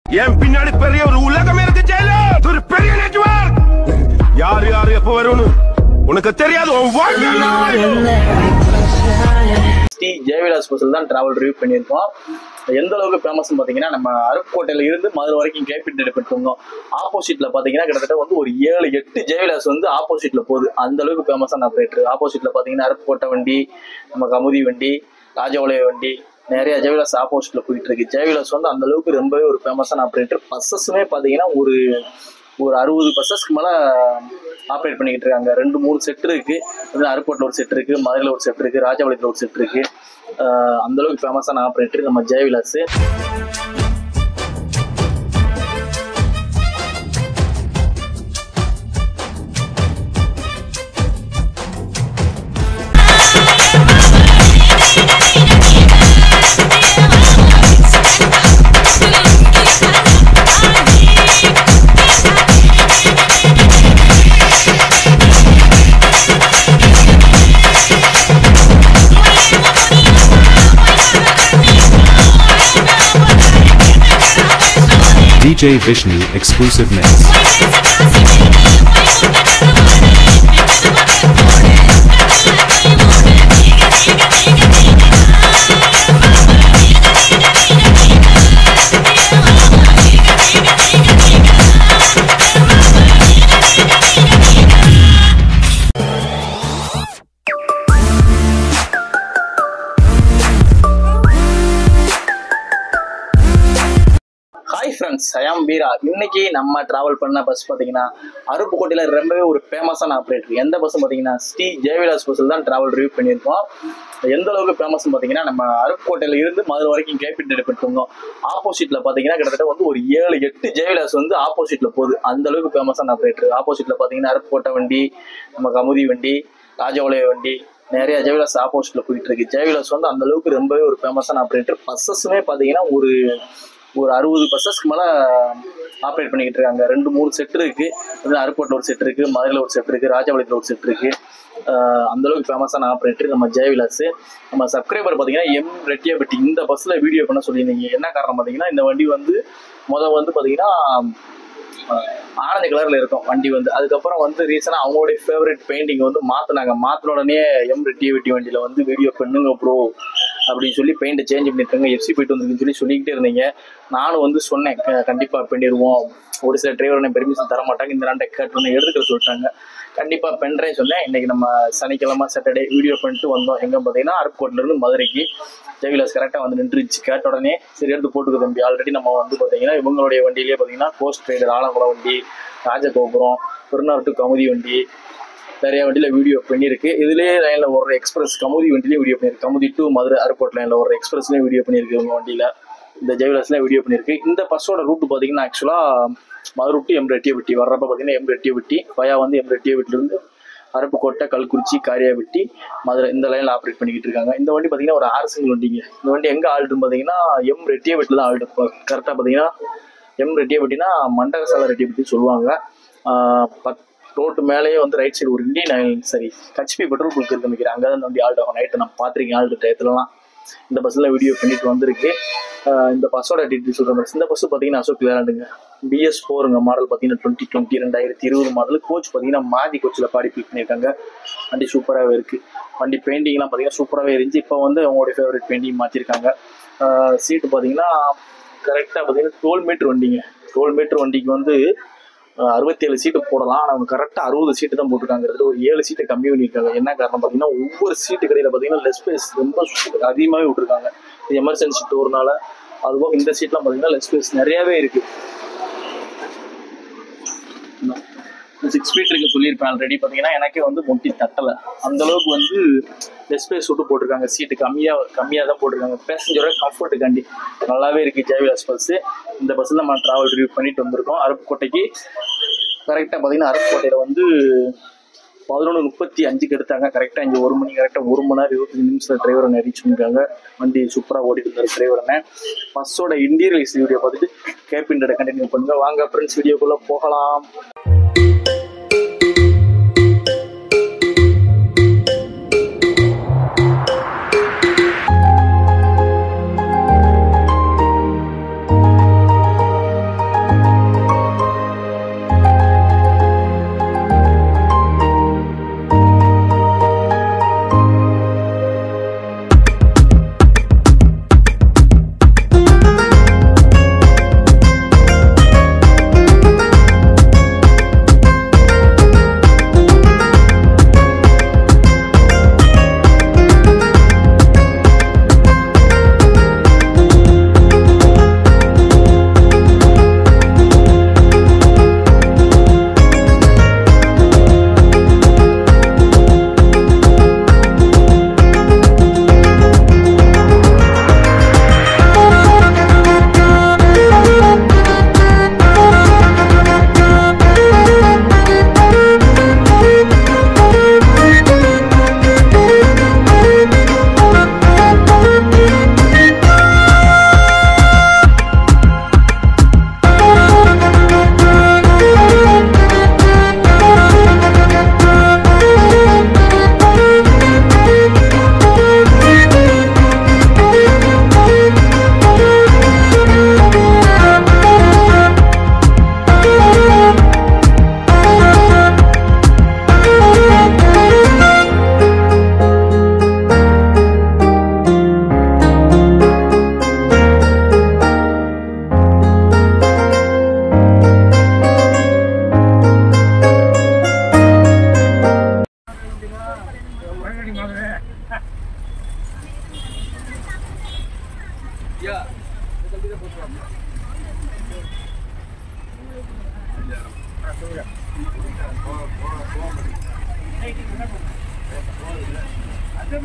என் பின்னாடி பெரிய ஒரு உலகம் இருக்கு ஜெயில ஒரு பெரிய நெட்வொர்க் யார் யாரு எப்ப வரும்னு உனக்கு தெரியாது உன் வாழ்க்கை ஸ்ரீ ஜெயவிலாஸ் ஸ்பெஷல் தான் டிராவல் ரிவ்யூ பண்ணியிருக்கோம் எந்த அளவுக்கு ஃபேமஸ்னு பார்த்தீங்கன்னா நம்ம அருப்புக்கோட்டையில இருந்து மதுரை வரைக்கும் கேபிட் எடுப்பிட்டு வந்தோம் ஆப்போசிட்ல பார்த்தீங்கன்னா கிட்டத்தட்ட வந்து ஒரு ஏழு எட்டு ஜெயவிலாஸ் வந்து ஆப்போசிட்ல போகுது அந்த அளவுக்கு ஃபேமஸான ஆப்ரேட்டர் ஆப்போசிட்ல பார்த்தீங்கன்னா அருப்புக்கோட்டை வண்டி நம்ம கமுதி வண்டி ராஜபாளைய வண்டி நிறைய ஜெயவிலாஸ் ஆப்போசிட்ல போயிட்டு இருக்கு ஜெயவிலாஸ் வந்து அந்த அளவுக்கு ரொம்பவே ஒரு ஃபேமஸான ஆப்ரேட்டர் பஸ்ஸஸுமே பார்த்தீங்கன்னா ஒரு ஒரு அறுபது பஸ்ஸஸ்க்கு மேலே ஆப்ரேட் பண்ணிக்கிட்டு இருக்காங்க ரெண்டு மூணு செட் இருக்கு வந்து அருப்போட்டில் ஒரு செட் இருக்கு மதுரையில் ஒரு செட் இருக்கு ராஜபாளையத்தில் ஒரு செட் இருக்கு ஆஹ் அந்த அளவுக்கு ஃபேமஸான ஆப்ரேட்டர் நம்ம Jayavilas DJ Vishnu exclusive mix. Hi friends I'm Bheera இன்னைக்கு நம்ம டிராவல் பண்ண பஸ் பார்த்தீங்கன்னா அருப்புக்கோட்டையில் ரொம்பவே ஒரு ஃபேமஸான ஆப்ரேட்டர் எந்த பஸ் பார்த்தீங்கன்னா ஸ்ரீ ஜெயவிலாஸ் பஸ்ஸில் தான் டிராவல் ரிவ்யூ பண்ணியிருக்கோம் எந்த அளவுக்கு ஃபேமஸ்னு பார்த்தீங்கன்னா நம்ம அருப்புக்கோட்டையில் இருந்து மதுரை வரைக்கும் கேபிட் எடுப்பிட்டு வந்தோம் ஆப்போசிட்டில் பார்த்தீங்கன்னா கிட்டத்தட்ட வந்து ஒரு ஏழு எட்டு ஜெயவிலாஸ் வந்து ஆப்போசிட்டில் போகுது அந்த அளவுக்கு ஃபேமஸான ஆப்ரேட்டர் ஆப்போசிட்டில் பார்த்தீங்கன்னா அருப்புக்கோட்டை வண்டி நம்ம கமுதி வண்டி ராஜபாளைய வண்டி நிறைய ஜெயவிலாஸ் ஆப்போசிட்ல போயிட்டு இருக்கு ஜெயவிலாஸ் வந்து அந்த அளவுக்கு ரொம்பவே ஒரு ஃபேமஸான ஆப்ரேட்டர் பஸ்ஸஸுமே பார்த்தீங்கன்னா ஒரு ஒரு அறுபது பஸ்ஸஸ்க்கு மேலே ஆப்ரேட் பண்ணிக்கிட்டு இருக்காங்க ரெண்டு மூணு செட் இருக்கு வந்து அருப்போட்டில் ஒரு செட் இருக்கு மதுரையில் ஒரு செட் இருக்கு ராஜபாளையத்தில் ஒரு செட் இருக்கு ஆஹ் அந்த அளவுக்கு ஃபேமஸான ஆப்ரேட்டர் நம்ம ஜெயவிலாஸ் நம்ம சப்ஸ்கிரைபர் பார்த்தீங்கன்னா எம் ரெட்டியாபட்டி இந்த பஸ்ஸில் வீடியோ பண்ண சொல்லியிருந்தீங்க என்ன காரணம் பார்த்தீங்கன்னா இந்த வண்டி வந்து முதல் வந்து பார்த்தீங்கன்னா ஆரஞ்சு கலர்ல இருக்கும் வண்டி வந்து அதுக்கப்புறம் வந்து ரீசனா அவங்களுடைய ஃபேவரட் பெயிண்டிங் வந்து மாத்தினாங்க மாத்தின உடனே எம் டிவிடி வண்டியில வந்து வீடியோ பண்ணுங்க ப்ரோ அப்படின்னு சொல்லி பெயிண்ட் சேஞ்ச் பண்ணிருக்காங்க எஃப்சி போயிட்டு வந்துருக்குன்னு சொல்லி சொல்லிக்கிட்டே இருந்தீங்க நானும் வந்து சொன்னேன் க- கண்டிப்பா பண்ணிடுவோம் ஒரு சில டிரைவர் பெர்மிஷன் தர மாட்டாங்க இந்த நாட்டை கேட்டு எடுத்துக்க சொல்லிட்டாங்க கண்டிப்பா பெண்றேன் சொன்னேன் இன்னைக்கு நம்ம சனிக்கிழமை சாட்டர்டே வீடியோ பண்ணிட்டு வந்தோம் எங்க பார்த்தீங்கன்னா அருப்புக்கோட்டில இருந்து மதுரைக்கு ஜெவிலாஸ் கரெக்டாக வந்து நின்றுச்சு கேட்ட உடனே சரி எடுத்து போட்டுக்க தம்பி ஆல்ரெடி நம்ம வந்து பார்த்தீங்கன்னா இவங்களுடைய வண்டியிலேயே பார்த்தீங்கன்னா கோஸ்ட் ரைடர் ஆலங்குளம் வண்டி ராஜகோபுரம் திருநாள் டு கமுதி வண்டி நிறைய வண்டியில் வீடியோ பண்ணியிருக்கு இதுலேயே லைனில் ஒரு எக்ஸ்பிரஸ் கமுதி வண்டிலையும் வீடியோ பண்ணியிருக்கு கமுதி டு மதுரை ஏர்போர்ட் லைனில் ஒரு எக்ஸ்பிரஸ்லேயும் வீடியோ பண்ணியிருக்கு இவங்க வண்டியில் இந்த ஜெயவிலாஸ்லாம் வீடியோ பண்ணியிருக்கு இந்த பஸ்ஸோட ரூட் பார்த்தீங்கன்னா ஆக்சுவலாக மதுரை டு எம் ரெட்டியப்பட்டி வர்றப்ப பார்த்தீங்கன்னா எம் ரெட்டியப்பட்டி வயா வந்து எம் ரெட்டியப்பட்டிலேருந்து அருப்புக்கோட்டை கல்குறிச்சி காரியாபட்டி மதுரை இந்த லைனில் ஆப்ரேட் பண்ணிக்கிட்டு இருக்காங்க இந்த வண்டி பார்த்தீங்கன்னா ஒரு ஆறு சிங்கிள் வண்டிங்க இந்த வண்டி எங்கே ஆல்ட்டுன்னு பார்த்தீங்கன்னா எம் ரெட்டியப்பட்டில் தான் ஆல்ட்டு கரெக்டாக பார்த்தீங்கன்னா எம் ரெட்டியப்பட்டினா மண்டகசாலை ரெட்டியப்பட்டி சொல்லுவாங்க ஆஹ் பத் ரோட்டு மேலேயே வந்து ரைட் சைடு ஒரு இந்தியன் ஆயில் சரி ஹெச்பி பெட்ரோல் பங்க் இருக்கு நினைக்கிறேன் அங்கே தான் வண்டி ஆல்ட் ஆகும் நைட்டு நான் பார்த்துருக்கேன் ஆல்ட் டயத்துலலாம் இந்த பஸ்ஸில் வீடியோ பண்ணிட்டு வந்திருக்கு ஆஹ் இந்த பஸ்ஸோட டீட்டெயில் சொல்கிறேன் இந்த பஸ் பார்த்தீங்கன்னா அசோக் லேண்டுங்க பிஎஸ் ஃபோருங்க மாடல் பார்த்தீங்கன்னா டுவெண்ட்டி டுவெண்ட்டி ரெண்டாயிரத்தி இருபது மாடல் கோச் பார்த்தீங்கன்னா மாதி கோச்சில் பாடி பிக் பண்ணியிருக்காங்க வண்டி சூப்பராகவே இருக்குது வண்டி பெயிண்டிங்லாம் பார்த்தீங்கன்னா சூப்பராகவே இருந்துச்சு இப்போ வந்து அவங்களுடைய ஃபேவரட் பெயிண்டிங் மாற்றிருக்காங்க சீட்டு பார்த்தீங்கன்னா கரெக்டாக பார்த்தீங்கன்னா டுவெல் மீட்டர் வண்டிங்க டுவெல் மீட்டர் வண்டிக்கு வந்து அறுபத்தேழு சீட்டு போடலாம் ஆனால் அவங்க கரெக்டாக அறுபது சீட்டு தான் போட்டிருக்காங்க கிட்டத்தட்ட ஒரு ஏழு சீட்டு கம்மி பண்ணியிருக்காங்க என்ன காரணம் பார்த்தீங்கன்னா ஒவ்வொரு சீட்டு கடையில் பார்த்தீங்கன்னா லெஸ் ஸ்பேஸ் ரொம்ப சு- அதிகமாகவே விட்டுருக்காங்க இது எமர்ஜென்சி டூர்னால அதுபோக இந்த சீட்லாம் பார்த்தீங்கன்னா லெஸ் ஸ்பேஸ் நிறையாவே இருக்கு சிக்ஸ் ஃபீட் இருக்கு சொல்லியிருப்பேன் ஆல்ரெடி பார்த்தீங்கன்னா எனக்கே வந்து முட்டி தட்டலை அந்த அளவுக்கு வந்து லெஸ் ஸ்பேஸ் விட்டு போட்டிருக்காங்க சீட்டு கம்மியாக கம்மியாக தான் போட்டிருக்காங்க பேசஞ்சரோட கம்ஃபர்ட்டுக்காண்டி நல்லாவே இருக்கு ஜேவிலாஸ் பஸ் இந்த பஸ்ஸில் நம்ம ட்ராவல் ரிவ்யூ பண்ணிட்டு வந்திருக்கோம் அருப்புக்கோட்டைக்கு கரெக்டாக பார்த்தீங்கன்னா அருப்புக்கோட்டையில் வந்து பதினொன்று முப்பத்தி அஞ்சுக்கு எடுத்தாங்க கரெக்டாக இங்கே ஒரு மணி கரெக்டாக ஒரு மணி நேரம் இருபத்தஞ்சு நிமிஷத்தில் டிரைவரை ரீச் பண்ணிருக்காங்க வண்டி சூப்பராக ஓடிட்டு இருந்தார் டிரைவரனை பஸ்ஸோட இன்டீரியர் வீடியோ பார்த்துட்டு கேபின் கண்டினியூ பண்ணுங்க வாங்க ஃப்ரெண்ட்ஸ் வீடியோக்குள்ளே போகலாம்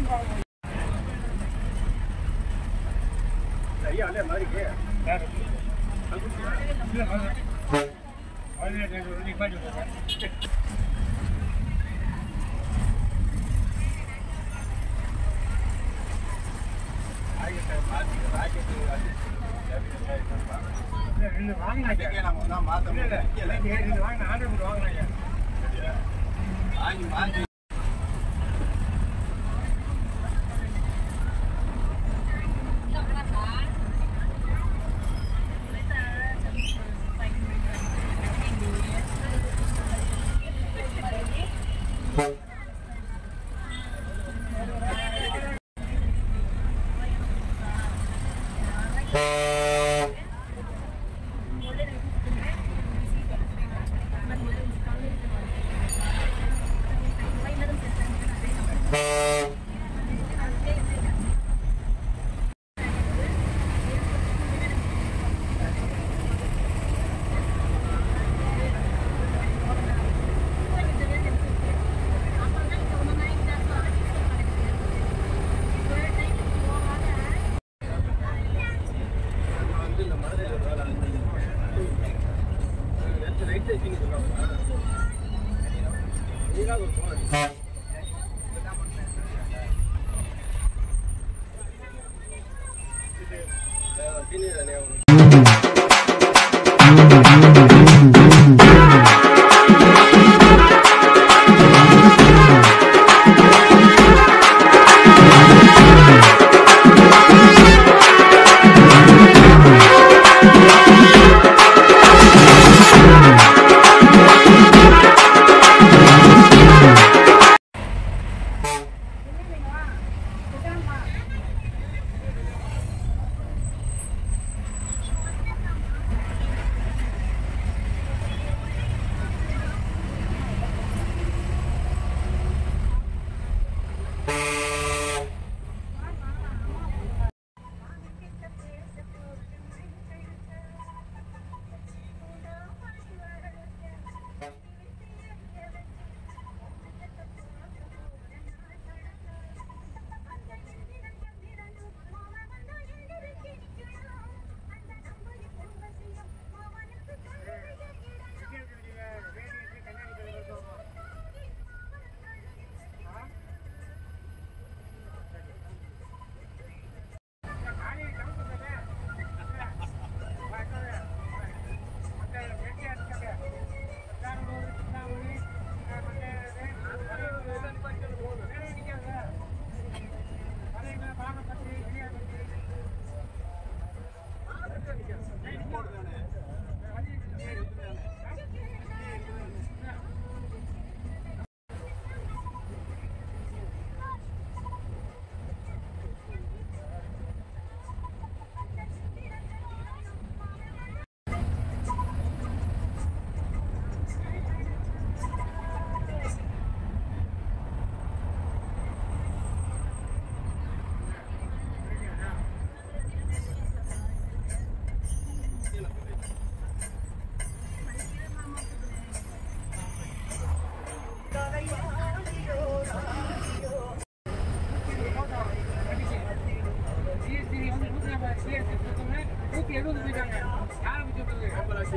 நூத்தி எழுபது போயிட்டாங்க யாரை பத்தி சொல்றது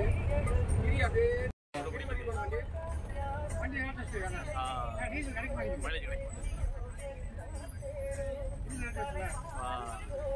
வண்டி ரேட் வச்சிருக்காங்க டீசல் கிடைக்க மாட்டேங்குது டீசல் ரேட் வச்சுருக்காங்க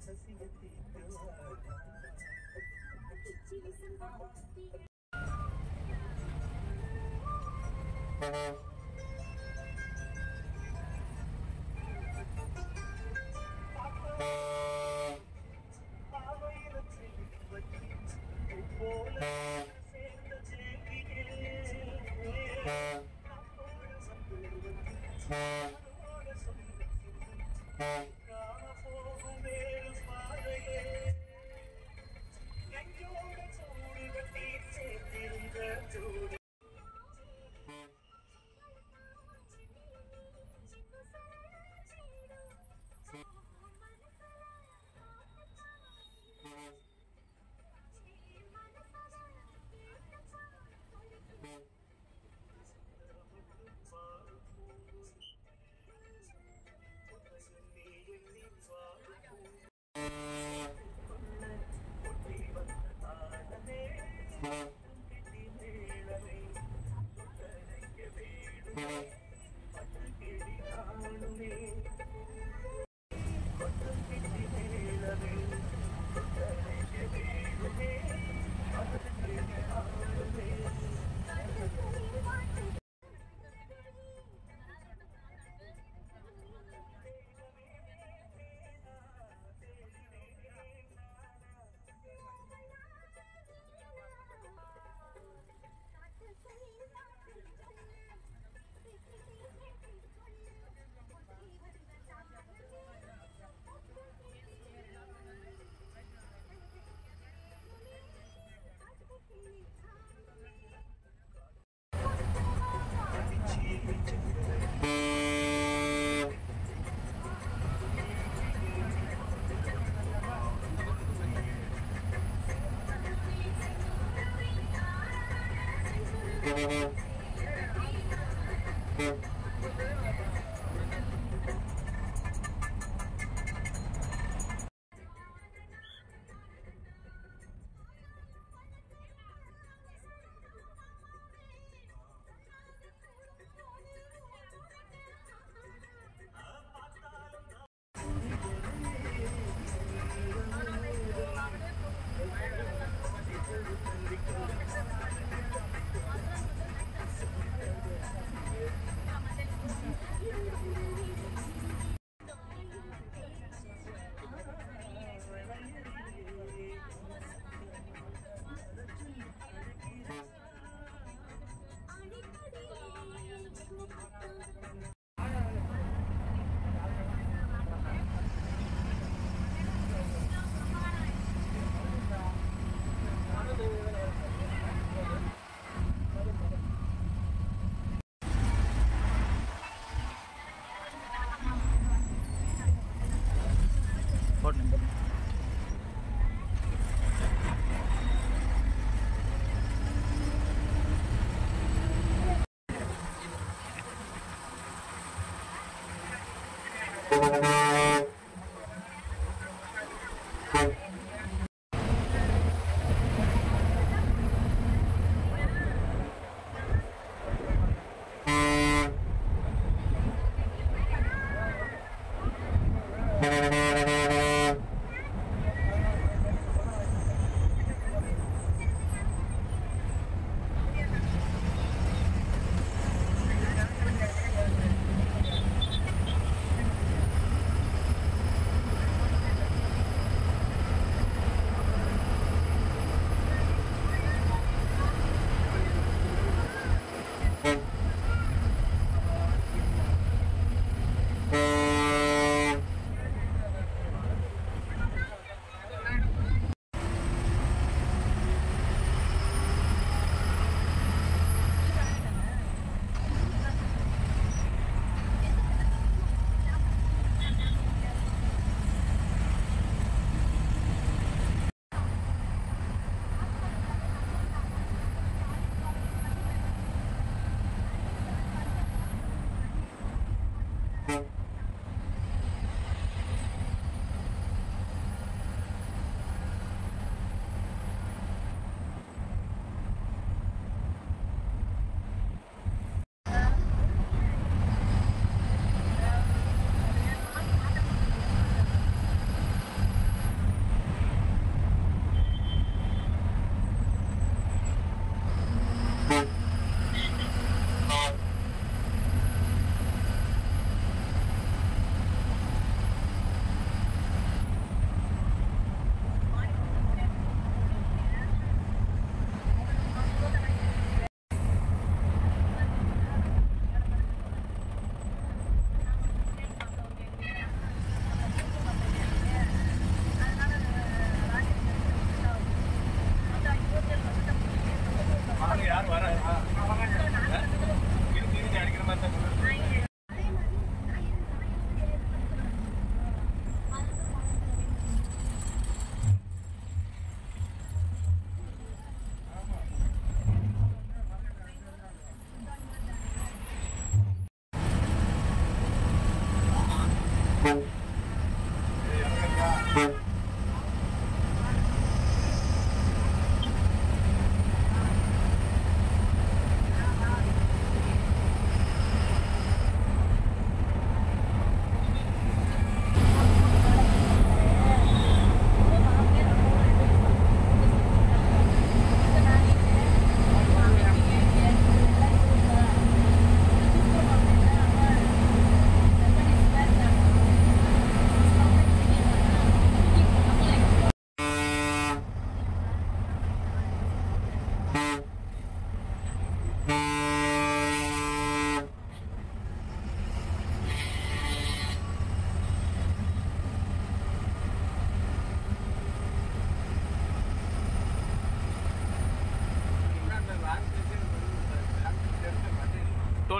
Thank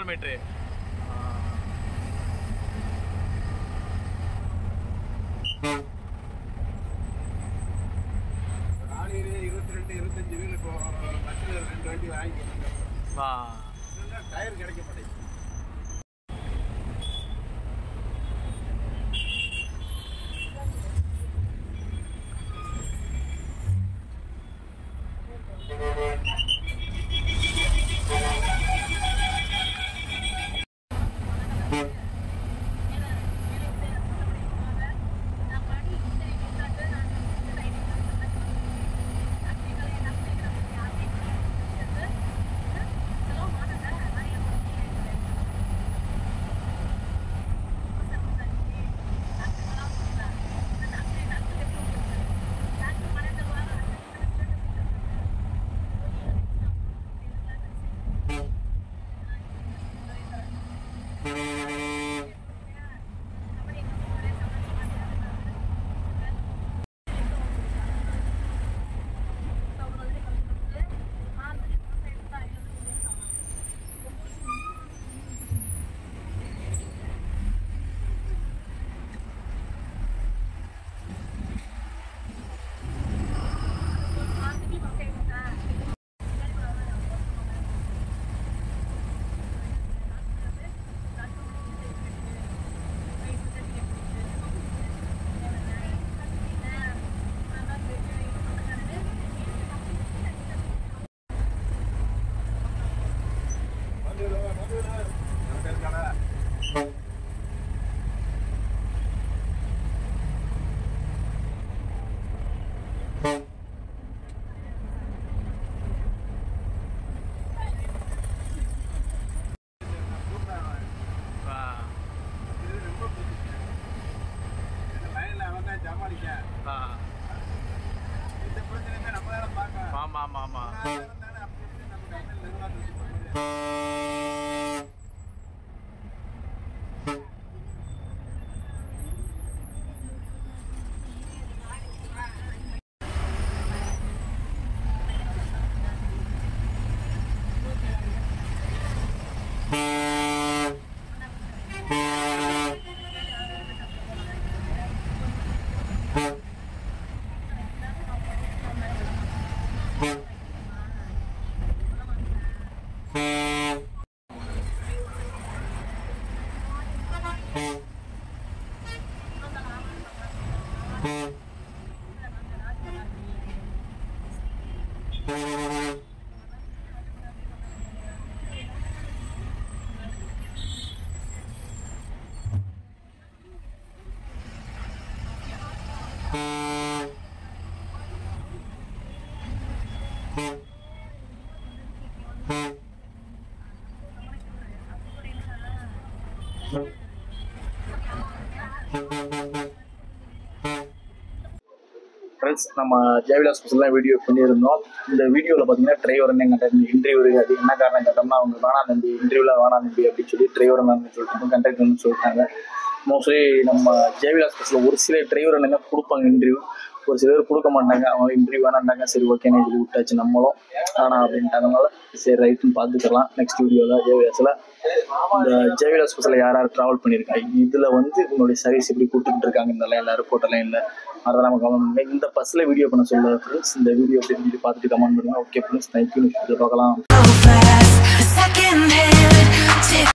கிலோமீட்ரு காலையிலே இருபத்தி ரெண்டு இருபத்தஞ்சு வீல் இப்போ பஸ்ஸில் ரெண்டு வண்டி வாங்கிக்கணும் ஆ டயர் கிடைக்க மாட்டேங்குது லைனில் அவன் தான் சமாளிக்க இந்த பிரச்சனையுமே நம்ம தானே பார்க்கணும் ஆமா ஆமா ஆமா தானே அப்படி இப்படி நம்ம கம்பெனி நிர்வாகத்துக்கு போகுது. ஃப்ரெண்ட்ஸ் நம்ம ஜெயவிலா ஸ்பெஷல்லாம் வீடியோ பண்ணியிருந்தோம் இந்த வீடியோவில் பார்த்தீங்கன்னா டிரைவர் என்ன எங்கிட்ட இன்டர்வியூ அது என்ன காரணம் கேட்டோம்னா அவங்க வேணாம் நம்பி இன்டர்வியூவில் வேணாம் நம்பி அப்படின்னு சொல்லி டிரைவர் என்னன்னு சொல்லிட்டாங்க கண்டக்டர்னு சொல்லிட்டாங்க மோஸ்ட்லி நம்ம ஜெயவிலா ஸ்பெஷலில் ஒரு சில டிரைவர் என்னங்க கொடுப்பாங்க இன்டர்வியூ ஒரு சிலர் கொடுக்க மாட்டாங்க அவங்க இன்டர்வியூ வேணாண்டாங்க சரி ஓகேன்னு சொல்லி விட்டாச்சு நம்மளும் ஆனால் அப்படின்ட்டாங்கனால சரி ரைட்டுன்னு பார்த்துக்கலாம் நெக்ஸ்ட் வீடியோவில் ஜேவிஎஸில் இந்த ஜேவிஎல் ஸ்பெஷலில் யார் யார் ட்ராவல் பண்ணியிருக்காங்க இதில் வந்து உங்களுடைய சர்வீஸ் எப்படி கொடுத்துட்டு இருக்காங்க இந்த லைனில் ஏர்போர்ட் லைனில் அதை நம்ம கமெண்ட் பண்ணுங்க இந்த பஸ்ஸில் வீடியோ பண்ண சொல்ல ஃப்ரெண்ட்ஸ் இந்த வீடியோ எப்படி சொல்லி பார்த்துட்டு கமெண்ட் பண்ணுங்க ஓகே ஃப்ரெண்ட்ஸ் தேங்க்யூ பார்க்கலாம் so fast. Second hand,